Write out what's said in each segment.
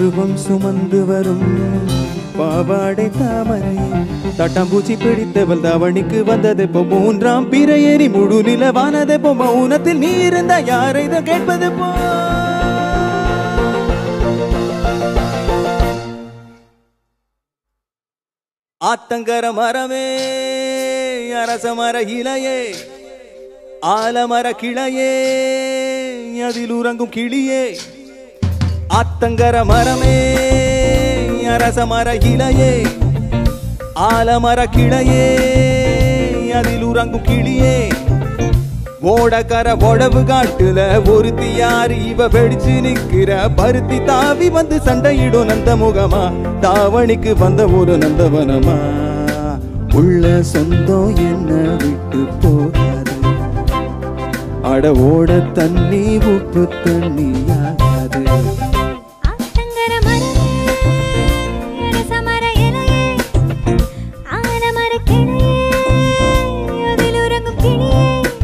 பருவம் சுமந்து வரும் பாவாடை தாமரை தட்டாம்பூச்சி பிடித்தவள் தவணிக்கு வந்தது இப்போ மூன்றாம் பிறையேறி முழு நிலவானது இப்போ மௌனத்தில் நீ இருந்த யாரை இதை கேட்பது போ ஆத்தங்கர மரமே அரச மர இலையே ஆலமர கிளையே அதில் உறங்கும் கிளியே ஆத்தங்கர மரமே அரச மர இலையே ஆலமர கிளையே அதில் உறங்கும் கிளியே ஓடக்கர உடவு காட்டுல ஒருத்தி யாரு இவ வெடிச்சு நிக்கிற பருத்தி தாவி வந்து சண்டையிடும் நந்த முகமா தாவணிக்கு வந்த ஒரு நந்தவனமா உள்ள சொந்தம் என்ன விட்டு போகாது அட ஓட தண்ணி உப்பு தண்ணியாகாது ஆத்தங்கர மரமே அரசமர இலையே ஆலமர கிளையே அதில் உறங்கும் கிளியே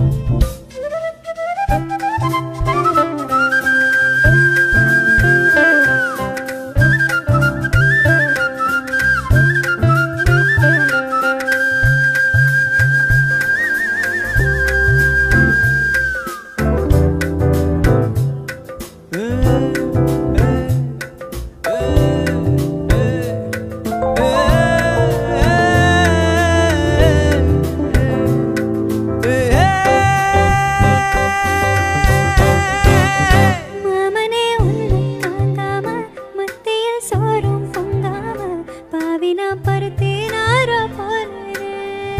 மாமனே உன்னை தாங்காம மத்தியில் சோறும் பொங்காம பாவினா பருத்தேனாரோ போனே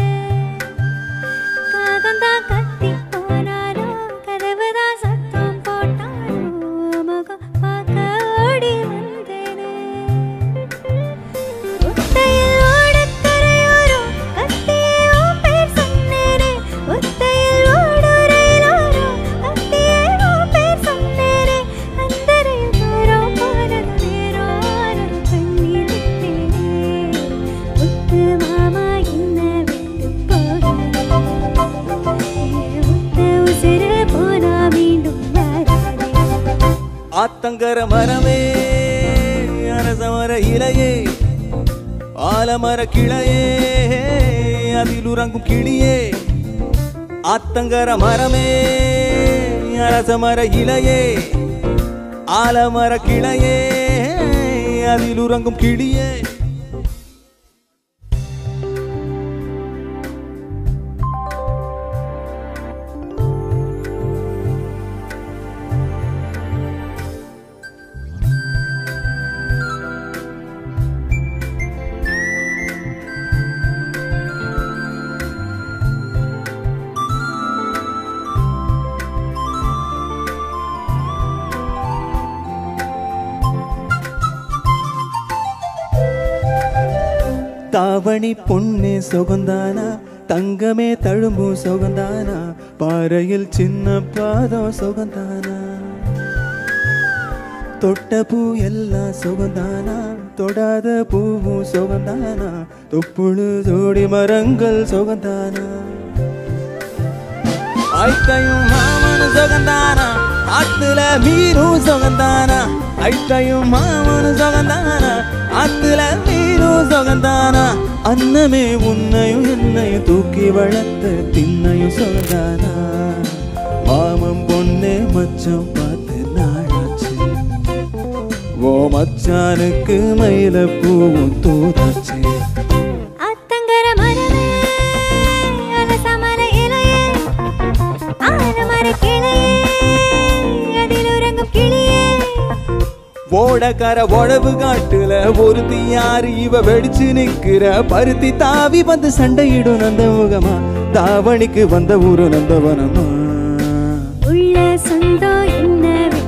காகந்தா கத்தி போனாரோ கதவுதான் சத்தம் போட்டாரோ முகம் பார்க்க ஓடி வந்தேனே ஒத்தையில் ஓடக் கரையோரோ கத்தியே உன் பேர் சொன்னேனே ஒத்தையில் ஓடுறையிலோரோ கத்தியே உன் பேர் சொன்னேனே அந்தரையில் தூரோ போனது நேரோ ஆனது கண்ணீர் விட்டேனே முத்து மாமா என்ன விட்டு போகலே முத்து உசிறு போனா மீண்டும் வராதே ஆத்தங்கர மரமே அரச மர இலையே ஆலமர கிளையே அதில் உறங்கும் கிளியே ஆத்தங்கர மரமே அரச மர இலையே ஆலமர கிளையே அதில் உறங்கும் கிளியே தாவணி பொண்ணே சுகந்தானா தங்கமே தழும்பும் சுகந்தானா பாறையில் சின்ன பாதம் சுகந்தானா தொட்ட பூ எல்லாம் சுகந்தானா தொடாத பூவும் சுகந்தானா தொப்புழு ஜோடி மரங்கள் சுகந்தானா ஐட்டையும் மாமனு சுகந்தானா ஆத்துல மீனும் சுகந்தானா ஐட்டையும் மாமனு சுகந்தானா ஆத்துல மீனும் சுகந்தானா அன்னமே உன்னையும் என்னையும் தூக்கி வளர்த்த திண்ணையும் சுகந்தானா மாமம் பொண்ணே மச்சம் பார்த்து நாளாச்சு ஓ மச்சானுக்கு மயில பூவும் தூதாச்சு ஆத்தங்கர மரமே அரசமர இலையே ஆலமர கிளையே அதில் உறங்கும் கிளியே ஓடக்கர உழவு காட்டுல ஒருத்தி யாரு இவ வெடிச்சு நிக்கிற பருத்தி தாவி வந்து சண்டையிடும் நந்த முகமா தாவணிக்கு வந்த ஊரு நந்தவனமா உள்ள சொந்தம் என்ன